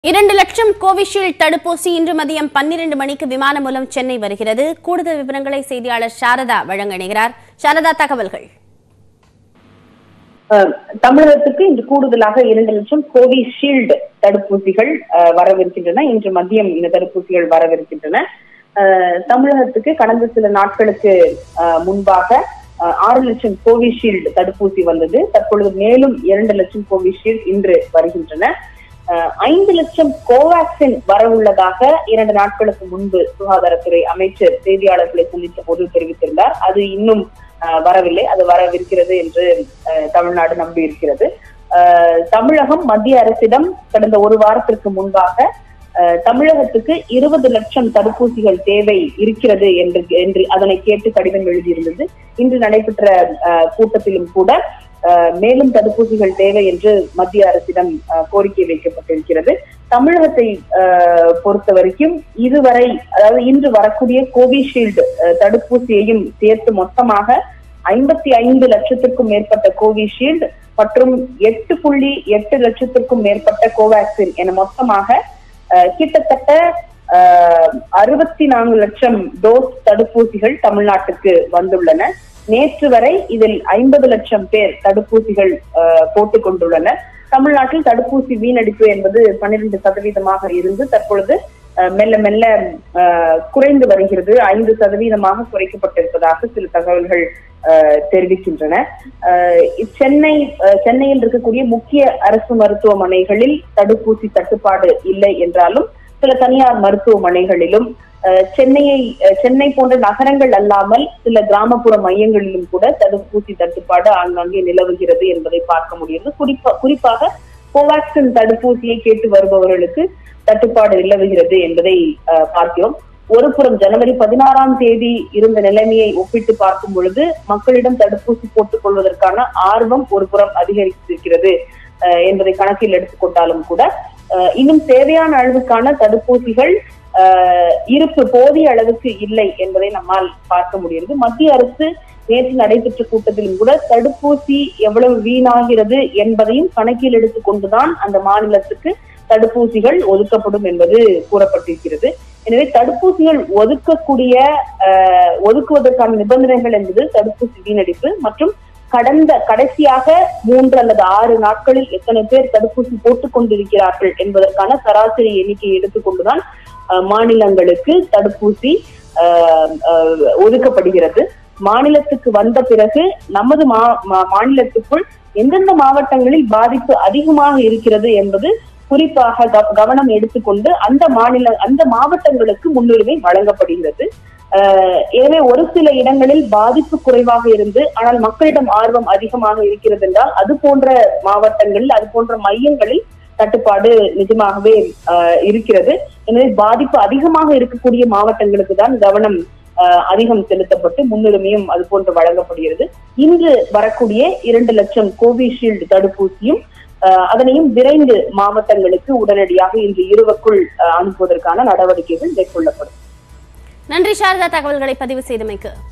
இரண்டு லட்சம் கோவிஷீல்டு தடுப்பூசி இன்று மதியம் பன்னிரண்டு மணிக்கு விமானம் மூலம் சென்னை வருகிறது கூடுதல் விவரங்களை செய்தியாளர் சாரதா வழங்க இணைகிறார் சாரதா தகவல்கள் அஹ், தமிழகத்துக்கு இன்று கூடுதலாக இரண்டு லட்சம் கோவிஷீல்டு தடுப்பூசிகள் அஹ், வரவிருக்கின்றன இன்று மதியம் இந்த தடுப்பூசிகள் வரவிருக்கின்றன அஹ், தமிழகத்துக்கு கடந்த சில நாட்களுக்கு அஹ், முன்பாக அஹ், ஆறு லட்சம் கோவிஷீல்டு தடுப்பூசி வந்தது தற்பொழுது மேலும் இரண்டு லட்சம் கோவிஷீல்டு இன்று வருகின்றன அஹ், ஐந்து லட்சம் கோவாக்சின் வரவுள்ளதாக இரண்டு நாட்களுக்கு முன்பு சுகாதாரத்துறை அமைச்சர் செய்தியாளர்களை சந்தித்த போது தெரிவித்திருந்தார் அது இன்னும் அஹ், வரவில்லை அது வரவிருக்கிறது என்று அஹ், தமிழ்நாடு நம்பி இருக்கிறது அஹ், தமிழகம் மத்திய அரசிடம் கடந்த ஒரு வாரத்திற்கு முன்பாக அஹ், தமிழகத்துக்கு இருபது லட்சம் தடுப்பூசிகள் தேவை இருக்கிறது என்று என்று அதனை கேட்டு கடிதம் எழுதியிருந்தது இன்று நடைபெற்ற அஹ், கூட்டத்திலும் கூட அஹ், மேலும் தடுப்பூசிகள் தேவை என்று மத்திய அரசிடம் அஹ், கோரிக்கை வைக்கப்பட்டிருக்கிறது தமிழகத்தை அஹ், பொறுத்த வரைக்கும் இதுவரை அதாவது இன்று வரக்கூடிய கோவிஷீல்டு அஹ், தடுப்பூசியையும் சேர்த்து மொத்தமாக ஐம்பத்தி ஐந்து லட்சத்திற்கும் மேற்பட்ட கோவிஷீல்டு மற்றும் எட்டு புள்ளி எட்டு லட்சத்திற்கும் மேற்பட்ட கோவேக்சின் என மொத்தமாக அஹ், கிட்டத்தட்ட அறுபத்தி நான்கு லட்சம் டோஸ் தடுப்பூசிகள் தமிழ்நாட்டுக்கு வந்துள்ளன நேற்று வரை இதில் ஐம்பது லட்சம் பேர் தடுப்பூசிகள் அஹ், போட்டுக் கொண்டுள்ளனர் தமிழ்நாட்டில் தடுப்பூசி வீணடிப்பு என்பது பன்னிரண்டு சதவீதமாக இருந்து தற்பொழுது அஹ், மெல்ல மெல்ல அஹ், குறைந்து வருகிறது ஐந்து சதவீதமாக குறைக்கப்பட்டிருப்பதாக சில தகவல்கள் அஹ், தெரிவிக்கின்றன அஹ், சென்னை அஹ், சென்னையில் இருக்கக்கூடிய முக்கிய அரசு மருத்துவமனைகளில் தடுப்பூசி தட்டுப்பாடு இல்லை என்றாலும் சில தனியார் மருத்துவமனைகளிலும் அஹ், சென்னையை அஹ், சென்னை போன்ற நகரங்கள் அல்லாமல் சில கிராமப்புற மையங்களிலும் கூட தடுப்பூசி தட்டுப்பாடு ஆங்காங்கே நிலவுகிறது என்பதை பார்க்க முடியுது குறிப்பா குறிப்பாக கோவாக்சின் தடுப்பூசியை கேட்டு வருபவர்களுக்கு தட்டுப்பாடு நிலவுகிறது என்பதை அஹ், பார்க்கிறோம் ஒரு புறம் ஜனவரி பதினாறாம் தேதி இருந்த நிலைமையை ஒப்பிட்டு பார்க்கும் பொழுது மக்களிடம் தடுப்பூசி போட்டுக் கொள்வதற்கான ஆர்வம் ஒரு புறம் அதிகரித்திருக்கிறது அஹ், என்பதை கணக்கில் எடுத்துக்கொண்டாலும் கூட அஹ், இன்னும் தேவையான அளவுக்கான தடுப்பூசிகள் அஹ், இருப்பு போதிய அளவுக்கு இல்லை என்பதை நம்மால் பார்க்க முடிகிறது மத்திய அரசு நேற்று நடைபெற்ற கூட்டத்திலும் கூட தடுப்பூசி எவ்வளவு வீணாகிறது என்பதையும் கணக்கில் எடுத்துக்கொண்டுதான் அந்த மாநிலத்துக்கு தடுப்பூசிகள் ஒதுக்கப்படும் என்பது கூறப்பட்டிருக்கிறது எனவே தடுப்பூசிகள் ஒதுக்கக்கூடிய அஹ், ஒதுக்குவதற்கான நிபந்தனைகள் என்பது தடுப்பூசி வீணடிப்பு மற்றும் கடந்த கடைசியாக மூன்று அல்லது ஆறு நாட்களில் எத்தனை பேர் தடுப்பூசி போட்டுக் கொண்டிருக்கிறார்கள் என்பதற்கான சராசரி எண்ணிக்கையை எடுத்துக்கொண்டுதான் அஹ், மாநிலங்களுக்கு தடுப்பூசி அஹ், அஹ், ஒதுக்கப்படுகிறது மாநிலத்துக்கு வந்த பிறகு நமது மா- மா- மாநிலத்துக்குள் எந்தெந்த மாவட்டங்களில் பாதிப்பு அதிகமாக இருக்கிறது என்பது குறிப்பாக கவ- கவனம் எடுத்துக்கொண்டு அந்த மாநில அந்த மாவட்டங்களுக்கு முன்னுரிமை வழங்கப்படுகிறது அஹ் எனவே ஒரு சில இடங்களில் பாதிப்பு குறைவாக இருந்து ஆனால் மக்களிடம் ஆர்வம் அதிகமாக இருக்கிறது என்றால் அது போன்ற மாவட்டங்களில் அது போன்ற மையங்களில் தட்டுப்பாடு நிஜமாகவே அஹ், இருக்கிறது எனவே பாதிப்பு அதிகமாக இருக்கக்கூடிய மாவட்டங்களுக்கு தான் கவனம் அஹ், அதிகம் செலுத்தப்பட்டு முன்னுரிமையும் அது போன்று வழங்கப்படுகிறது இன்று வரக்கூடிய இரண்டு லட்சம் கோவிஷீல்டு தடுப்பூசியும் அஹ், அதனையும் விரைந்து மாவட்டங்களுக்கு உடனடியாக இன்று இரவுக்குள் அஹ், அனுப்புவதற்கான நடவடிக்கைகள் மேற்கொள்ளப்படும் நன்றி சாரதா தகவல்களை பதிவு செய்தமைக்கு